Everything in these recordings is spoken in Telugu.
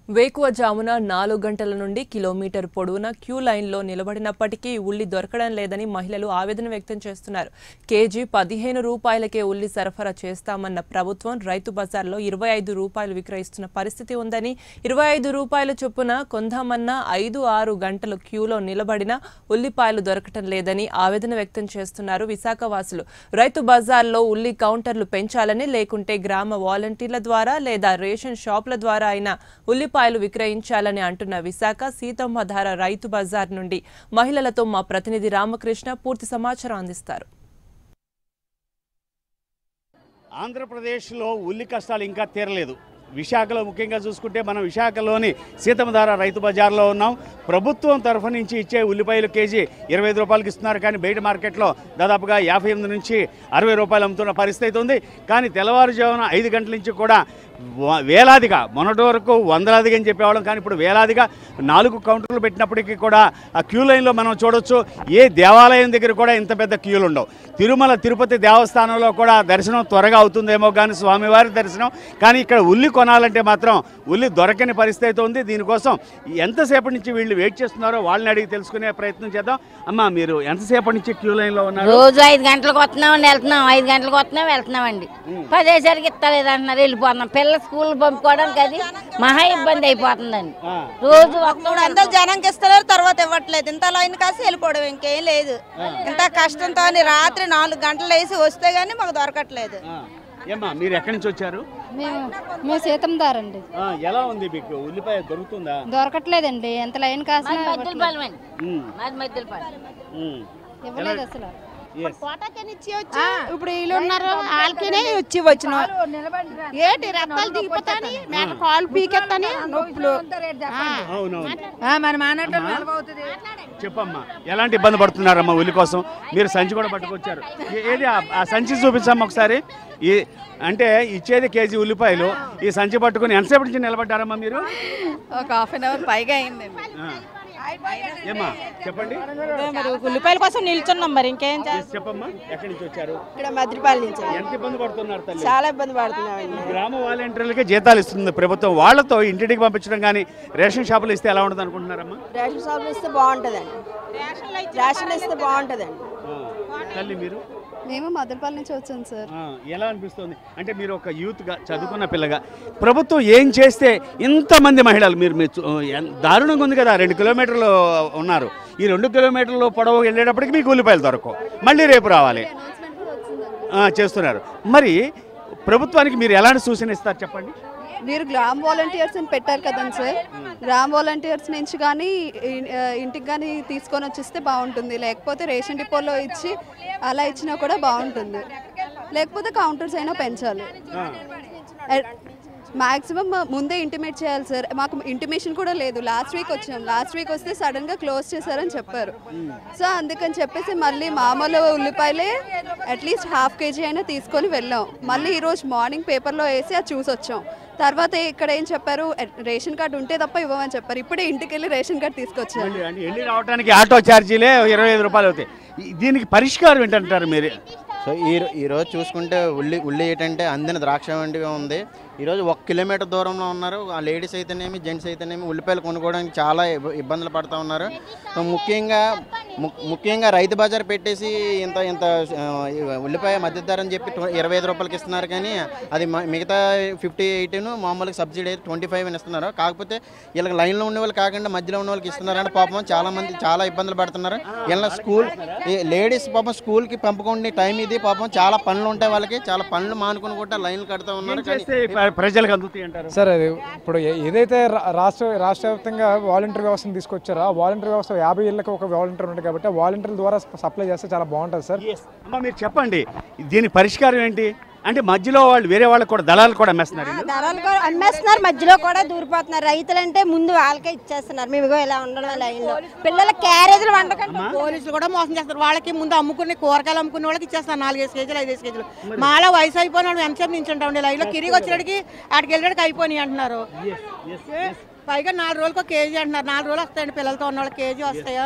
వేకువజామున నాలుగు గంటల నుండి కిలోమీటర్ పొడవున క్యూ లైన్లో నిలబడినప్పటికీ ఉల్లి దొరకడం లేదని మహిళలు ఆవేదన వ్యక్తం చేస్తున్నారు కేజీ పదిహేను రూపాయలకే ఉల్లి సరఫరా చేస్తామన్న ప్రభుత్వం రైతు బజార్లో ఇరవై ఐదు రూపాయలు విక్రయిస్తున్న పరిస్థితి ఉందని ఇరవై ఐదు రూపాయల చొప్పున కొందామన్న ఐదు ఆరు గంటలు క్యూలో నిలబడిన ఉల్లిపాయలు దొరకటం లేదని ఆవేదన వ్యక్తం చేస్తున్నారు విశాఖ వాసులు రైతు బజార్లో ఉల్లి కౌంటర్లు పెంచాలని లేకుంటే గ్రామ వాలంటీర్ల ద్వారా లేదా రేషన్ షాపుల ద్వారా అయినా ఉల్లిపాయలు విక్రయించాలని అంటున్న విశాఖ సీతమ్మధార రైతు బజార్ నుండి మహిళలతో మా ప్రతినిధి రామకృష్ణ పూర్తి సమాచారం అందిస్తారు ఆంధ్రప్రదేశ్లో ఉల్లి కష్టాలు ఇంకా తీరలేదు విశాఖలో ముఖ్యంగా చూసుకుంటే మనం విశాఖలోని సీతమధార రైతు బజార్లో ఉన్నాం ప్రభుత్వం తరఫు నుంచి ఇచ్చే ఉల్లిపాయలు కేజీ ఇరవై ఐదు రూపాయలకి ఇస్తున్నారు కానీ బయట మార్కెట్లో దాదాపుగా యాభై ఎనిమిది నుంచి అరవై రూపాయలు అమ్ముతున్న పరిస్థితి అయితే ఉంది కానీ తెల్లవారుజామున ఐదు గంటల నుంచి కూడా వ- వేలాదిగా మొన్నటి వరకు వందలాదిగా అని చెప్పేవాళ్ళం కానీ ఇప్పుడు వేలాదిగా నాలుగు కౌంటర్లు పెట్టినప్పటికీ కూడా ఆ క్యూ లైన్లో మనం చూడొచ్చు ఏ దేవాలయం దగ్గర కూడా ఇంత పెద్ద క్యూలు ఉండవు తిరుమల తిరుపతి దేవస్థానంలో కూడా దర్శనం త్వరగా అవుతుందేమో కానీ స్వామివారి దర్శనం కానీ ఇక్కడ ఉల్లి కొనాలంటే మాత్రం ఉల్లి దొరకని పరిస్థితి అయితే ఉంది దీనికోసం ఎంతసేపటి నుంచి వీళ్ళు వెయిట్ చేస్తున్నారో వాళ్ళని అడిగి తెలుసుకునే ప్రయత్నం చేద్దాం అమ్మా మీరు ఎంతసేపటి నుంచి క్యూ లైన్లో ఉన్నారు రోజు ఐదు గంటలకు వస్తున్నామండి వెళ్తున్నాం ఐదు గంటలకు వస్తున్నాం వెళ్తున్నామండి పదేసరికి ఇస్తలేదు అంటున్నారు వెళ్ళిపోతున్నాం పిల్లలు స్కూల్ పంపుకోవడానికి అది మహా ఇబ్బంది అయిపోతుందండి ఆ. రోజు మూడు వందలు జనంకి ఇస్తున్నారు తర్వాత ఇవ్వట్లేదు ఇంత లైన్ కాసి వెళ్ళిపోవడం ఇంకేం లేదు ఇంత కష్టంతో రాత్రి నాలుగు గంటలు వేసి వస్తే గానీ మాకు దొరకట్లేదు ఆ. ఏమ్మా మీరు ఎక్కడి నుంచి వచ్చారు మేము మేము సీతందారండి ఆ, ఎలా ఉంది మీకు ఉల్లిపాయ దొరుకుతుందా దొరకట్లేదండి ఎంత లైన్ కాసినా మధ్యపాలెం అండి ఉమ్, మాది మధ్యపాలెం ఉమ్. ఇవ్వలేదు అసలు Yes. ఇప్పుడు వీళ్ళు ఉన్నారు వాళ్ళకినే వచ్చి వచ్చిన ఏంటి రక్తాలు దిగిపోతాని మేక కాలు పీకెత్తాని నొప్పులు ఆ. అవునవును ఆ, మరి మానటం చెప్పమ్మా ఎలాంటి ఇబ్బంది పడుతున్నారమ్మా ఉల్లి కోసం మీరు సంచి కూడా పట్టుకొచ్చారు ఏ- ఏది ఆ- ఆ సంచి చూపించమ్మా ఒకసారి ఈ అంటే ఇచ్చేది కేజీ ఉల్లిపాయలు ఈ సంచి పట్టుకుని ఎంతసేపటి నుంచి నిలబడ్డారమ్మా మీరు ఒక హాఫ్ అన్ అవర్ పైగా అయిందండి ఆ. ఏమ్మా చెప్పండి మరి ఉల్లిపాయల కోసం నిల్చున్నాం మరి ఇంకేం Yes, చెప్పమ్మా ఎక్కడి నుంచి వచ్చారు ఇక్కడ మద్రిపాలు నుంచి ఎంత ఇబ్బంది పడుతున్నారు తల్లి చాలా ఇబ్బంది పడుతున్నామండి ఈ గ్రామ వాలంటీర్లకి జీతాలు ఇస్తుంది ప్రభుత్వం వాళ్ళతో ఇంటింటికి పంపించడం కానీ రేషన్ షాపులు ఇస్తే ఎలా ఉంటుంది అనుకుంటున్నారమ్మా రేషన్ షాపులు ఇస్తే బాగుంటుందండి రేషన్ ఇస్తే బాగుంటుందండి ఆ. తల్లి మీరు మేము మదనపల్లి నుంచి వచ్చాం సార్ ఆ, ఎలా అనిపిస్తుంది అంటే మీరు ఒక యూత్గా చదువుకున్న పిల్లగా ప్రభుత్వం ఏం చేస్తే ఇంతమంది మహిళలు మీరు మీరు చూ- ఎన్- దారుణంగా ఉంది కదా రెండు కిలోమీటర్లు ఉన్నారు ఈ రెండు కిలోమీటర్లు పొడవు వెళ్ళేటప్పటికి మీకు ఉల్లిపాయలు దొరకవు మళ్ళీ రేపు రావాలి ఆ, చేస్తున్నారు మరి ప్రభుత్వానికి మీరు ఎలాంటి సూచన ఇస్తారు చెప్పండి మీరు గ్రామ్ వాలంటీర్స్ అని పెట్టారు కదండి సార్ గ్రామ్ వాలంటీర్స్ నుంచి కానీ ఇ- ఆ, ఇంటికి కానీ తీసుకొని వచ్చిస్తే బాగుంటుంది లేకపోతే రేషన్ డిపోలో ఇచ్చి అలా ఇచ్చినా కూడా బాగుంటుంది లేకపోతే కౌంటర్స్ అయినా పెంచాలి మాక్సిమం ముందే ఇంటిమేట్ చేయాలి సార్ మాకు ఇంటిమేషన్ కూడా లేదు లాస్ట్ వీక్ వచ్చాం లాస్ట్ వీక్ వస్తే సడన్ గా క్లోజ్ చేశారని చెప్పారు సో అందుకని చెప్పేసి మళ్ళీ మామూలు ఉల్లిపాయలే అట్లీస్ట్ హాఫ్ కేజీ అయినా తీసుకొని వెళ్ళాం మళ్ళీ ఈరోజు మార్నింగ్ పేపర్లో వేసి అది చూసి వచ్చాం తర్వాత ఇక్కడ ఏం చెప్పారు రేషన్ కార్డు ఉంటే తప్ప ఇవ్వమని చెప్పారు ఇప్పుడే ఇంటికి వెళ్ళి రేషన్ కార్డు తీసుకొచ్చారు మళ్ళీ అంటే వెళ్ళి రావడానికి ఆటో ఛార్జీలే ఇరవై ఐదు రూపాయలు అవుతాయి ఈ- దీనికి పరిష్కారం ఏంటంటారు మీరు సో ఈ ఈరోజు చూసుకుంటే ఉల్లి ఉల్లి ఏంటంటే అందిన ద్రాక్ష వంటిగా ఉంది ఈరోజు ఒక కిలోమీటర్ దూరంలో ఉన్నారు ఆ లేడీస్ అయితేనేమి జెంట్స్ అయితేనేమి ఉల్లిపాయలు కొనుక్కోవడానికి చాలా ఇబ్బ- ఇబ్బందులు పడుతూ ఉన్నారు సో ముఖ్యంగా ము- ముఖ్యంగా రైతు బజార్ పెట్టేసి ఇంత ఇంత ఆ, ఉల్లిపాయ మద్దతు ధర అని చెప్పి ట్వ- ఇరవై ఐదు రూపాయలకి ఇస్తున్నారు కానీ అది మ- మిగతా ఫిఫ్టీ ఎయిటీన్ మామూలుగా సబ్సిడీ అయితే ట్వంటీ ఫైవ్ అని ఇస్తున్నారు కాకపోతే వీళ్ళకి లైన్లో ఉండే వాళ్ళు కాకుండా మధ్యలో ఉన్న వాళ్ళకి ఇస్తున్నారని పాపం చాలా మంది చాలా ఇబ్బందులు పడుతున్నారు వీళ్ళ స్కూల్ ఈ లేడీస్ పాపం స్కూల్కి పంపుకునే టైం ఇది పాపం చాలా పనులు ఉంటాయి వాళ్ళకి చాలా పనులు మానుకుని కూడా లైన్లు కడుతూ ఏం ఉన్నారు కానీ చేస్తే ప్ర- ప్రజలకు అందుతాయి అంటారు సార్ అది ఇప్పుడు ఏ- ఏదైతే రా- రాష్ట్ర రాష్ట్ర వ్యాప్తంగా వాలంటీర్ వ్యవస్థను తీసుకొచ్చారో ఆ వాలంటీర్ వ్యవస్థ యాభై ఏళ్ళకి ఒక వాలంటీర్ ఉంటుంది కాబట్టి ఆ వాలంటీర్ ద్వారా సప్లై చేస్తే చాలా బాగుంటుంది సార్ Yes. అమ్మా మీరు చెప్పండి దీని పరిష్కారం ఏంటి అంటే మధ్యలో వాళ్ళు వేరే వాళ్ళకి కూడా దళాలు కూడా అమ్మేస్తున్నారు వీళ్ళు. ధరలు కూడా అమ్మేస్తున్నారు మధ్యలో కూడా దూరిపోతున్నారు రైతులంటే ముందు వాళ్ళకే ఇచ్చేస్తున్నారు మేము ఇగో ఇలా ఉండడం లైన్ లో పిల్లల క్యారేజీలు వండకండి పోలీసులు కూడా మోసం చేస్తారు వాళ్ళకి ముందు అమ్ముకునే కూరగాయలు అమ్ముకునే వాళ్ళకి ఇచ్చేస్తారు నాలుగైదు కేజీలు ఐదేసి కేజీలు మాలా వయసు అయిపోయిన వాళ్ళు ఎంతసేపు నించుంటాం లైన్లో కిరిగి వచ్చేటికి ఆడికి వెళ్ళడానికి అయిపోయినాయి అంటున్నారు పైగా నాలుగు రోజులకు కేజీ అంటున్నారు నాలుగు రోజులు వస్తాయండి పిల్లలతో ఉన్న వాళ్ళకి కేజీ వస్తాయా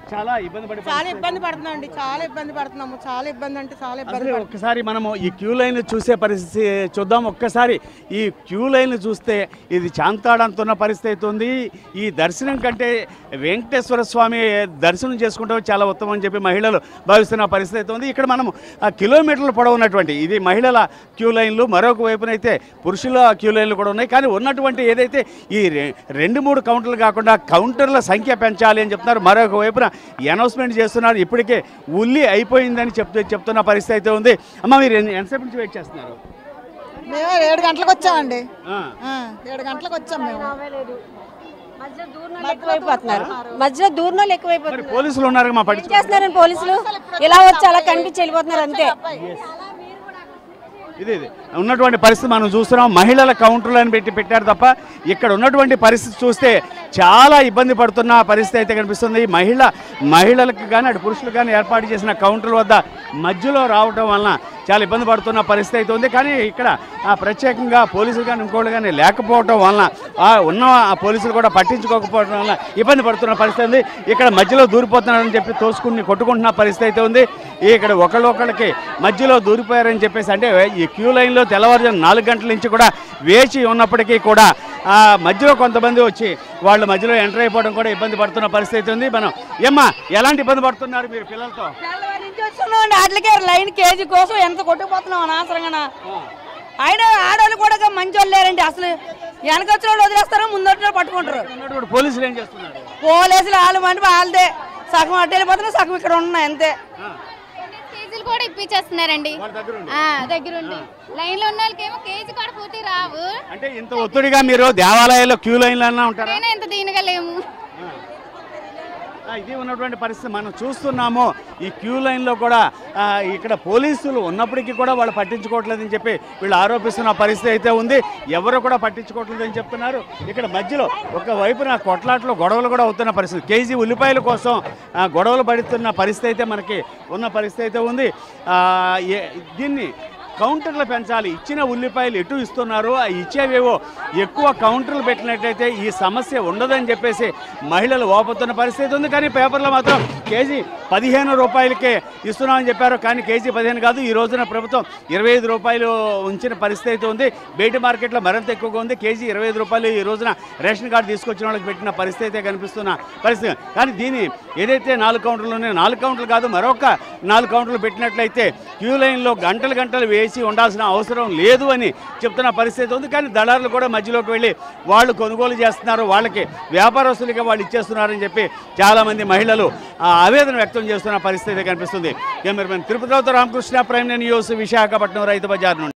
చాలా ఇబ్బంది పడే చాలా ఇబ్బంది పడుతున్నామండి చాలా ఇబ్బంది పడుతున్నాము చాలా ఇబ్బంది అంటే చాలా ఇబ్బంది అసలు పడుతున్నాము. ఒక్కసారి మనము ఈ క్యూ లైన్ చూసే పరిస్థితి చూద్దాం ఒక్కసారి ఈ క్యూ లైన్ చూస్తే ఇది చాంతాడంతున్న పరిస్థితి అవుతుంది ఈ దర్శనం కంటే వెంకటేశ్వర స్వామి దర్శనం చేసుకుంటే చాలా ఉత్తమం అని చెప్పి మహిళలు భావిస్తున్న పరిస్థితి అవుతుంది ఇక్కడ మనము ఆ కిలోమీటర్ల పొడవు ఉన్నటువంటి ఇది మహిళల క్యూ లైన్లు మరొక వైపునైతే పురుషుల క్యూ లైన్లు కూడా ఉన్నాయి కానీ ఉన్నటువంటి ఏదైతే ఈ రె- రెండు మూడు కౌంటర్లు కాకుండా కౌంటర్ల సంఖ్య పెంచాలి అని చెప్తున్నారు మరొక వైపున అనౌన్స్మెంట్ చేస్తున్నారు ఇప్పటికే ఉల్లి అయిపోయిందని చెప్తూ చెప్తున్న పరిస్థితి అయితే ఉంది అమ్మ మీరు ఎన్ని- ఎంతసేపు నుంచి వెయిట్ చేస్తున్నారు మేము ఏడు గంటలకు వచ్చామండి ఆ. ఆ, ఏడు గంటలకు వచ్చాం మేము ఎక్కువైపోతున్నారు మధ్యలో దూరంలో మరి ఎక్కువైపోతున్నారు పోలీసులు ఉన్నారు మా ఏం పట్టించు చేస్తున్నారండి పోలీసులు ఇలా వచ్చి అలా కనిపించి వెళ్ళిపోతున్నారు అంతే ఇది ఇది ఉన్నటువంటి పరిస్థితి మనం చూస్తున్నాం మహిళల కౌంటర్లు అని పెట్టి పెట్టారు తప్ప ఇక్కడ ఉన్నటువంటి పరిస్థితి చూస్తే చాలా ఇబ్బంది పడుతున్న పరిస్థితి అయితే కనిపిస్తుంది మహిళ మహిళలకు కానీ అటు పురుషులకు కానీ ఏర్పాటు చేసిన కౌంటర్ల వద్ద మధ్యలో రావడం వలన చాలా ఇబ్బంది పడుతున్న పరిస్థితి అయితే ఉంది కానీ ఇక్కడ ఆ ప్రత్యేకంగా పోలీసులు కానీ ఇంకోళ్ళు కానీ లేకపోవడం వలన ఆ ఉన్న ఆ పోలీసులు కూడా పట్టించుకోకపోవడం వలన ఇబ్బంది పడుతున్న పరిస్థితి ఉంది ఇక్కడ మధ్యలో దూరిపోతున్నారని చెప్పి తోసుకుని కొట్టుకుంటున్న పరిస్థితి అయితే ఉంది ఇక్కడ ఒకళ్ళు ఒకళ్ళకి మధ్యలో దూరిపోయారని చెప్పేసి అంటే ఈ క్యూ లైన్లో తెల్లవారుజాము నాలుగు గంటల నుంచి కూడా వేచి ఉన్నప్పటికీ కూడా ఆ మధ్యలో కొంతమంది వచ్చి వాళ్ళు మధ్యలో ఎంటర్ అయిపోవడం కూడా ఇబ్బంది పడుతున్న పరిస్థితి ఉంది మనం ఏమ్మా ఎలాంటి ఇబ్బంది పడుతున్నారు మీరు పిల్లలతో చూస్తున్నామండి వాటికే లైన్ కేజీ కోసం ఎంత కొట్టుకుపోతున్నాం అనవసరంగా ఆయన ఆడవాళ్ళు కూడా మంచి వాళ్ళు లేరండి అసలు వెనకొచ్చిన వాళ్ళు వదిలేస్తారు ముందు వచ్చిన వాళ్ళు పట్టుకుంటారు ఉన్నటువంటి పోలీసులు ఏం చేస్తున్నారు పోలీసులు వాళ్ళు మండి వాళ్ళదే సగం అడ్డు వెళ్ళిపోతున్నారు సగం ఇక్కడ ఉన్నాయి అంతే కేజీలు కూడా ఇప్పించేస్తున్నారండి వాళ్ళ దగ్గర ఉండి. ఆ, దగ్గరుండి లైన్ లో ఉన్న వాళ్ళకేమో కేజీ కూడా పూర్తి రావు అంటే ఇంత ఒత్తిడిగా మీరు దేవాలయాల్లో క్యూ లైన్లో అన్నా ఉంటారా అయినా ఇంత దీనిగా లేము ఆ, ఇది ఉన్నటువంటి పరిస్థితి మనం చూస్తున్నాము ఈ క్యూ లైన్లో కూడా ఆ, ఇక్కడ పోలీసులు ఉన్నప్పటికీ కూడా వాళ్ళు పట్టించుకోవట్లేదని చెప్పి వీళ్ళు ఆరోపిస్తున్న పరిస్థితి అయితే ఉంది ఎవరు కూడా పట్టించుకోవట్లేదని చెప్తున్నారు ఇక్కడ మధ్యలో ఒక వైపున కొట్లాట్లో గొడవలు కూడా అవుతున్న పరిస్థితి కేజీ ఉల్లిపాయల కోసం ఆ, గొడవలు పడుతున్న పరిస్థితి అయితే మనకి ఉన్న పరిస్థితి అయితే ఉంది ఆ, ఏ- దీన్ని కౌంటర్లు పెంచాలి ఇచ్చిన ఉల్లిపాయలు ఎటు ఇస్తున్నారు ఆ ఇచ్చేవేవో ఎక్కువ కౌంటర్లు పెట్టినట్టయితే ఈ సమస్య ఉండదని చెప్పేసి మహిళలు ఓపుతున్న పరిస్థితి ఉంది కానీ పేపర్లో మాత్రం కేజీ పదిహేను రూపాయలకే ఇస్తున్నామని చెప్పారు కానీ కేజీ పదిహేను కాదు ఈ రోజున ప్రభుత్వం ఇరవై ఐదు రూపాయలు ఉంచిన పరిస్థితి అయితే ఉంది బయట మార్కెట్లో మరింత ఎక్కువగా ఉంది కేజీ ఇరవై ఐదు రూపాయలు ఈ రోజున రేషన్ కార్డు తీసుకొచ్చిన వాళ్ళకి పెట్టిన పరిస్థితి అయితే కనిపిస్తున్న పరిస్థితి కానీ దీని ఏదైతే నాలుగు కౌంటర్లు ఉన్నాయో నాలుగు కౌంటర్లు కాదు మరొక నాలుగు కౌంటర్లు పెట్టినట్లయితే క్యూ లైన్లో గంటలు గంటలు వేసి ఉండాల్సిన అవసరం లేదు అని చెప్తున్న పరిస్థితి ఉంది కానీ దళారులు కూడా మధ్యలోకి వెళ్ళి వాళ్ళు కొనుగోలు చేస్తున్నారు వాళ్ళకి వ్యాపారస్తులకి వాళ్ళు ఇచ్చేస్తున్నారని చెప్పి చాలామంది మహిళలు ఆ, ఆవేదన వ్యక్తం చేస్తున్న పరిస్థితి కనిపిస్తుంది కెమెరామెన్ తిరుపతిరావుతో రామకృష్ణ ప్రైమ్ న్యూస్ విశాఖపట్నం రైతు బజార్ నుండి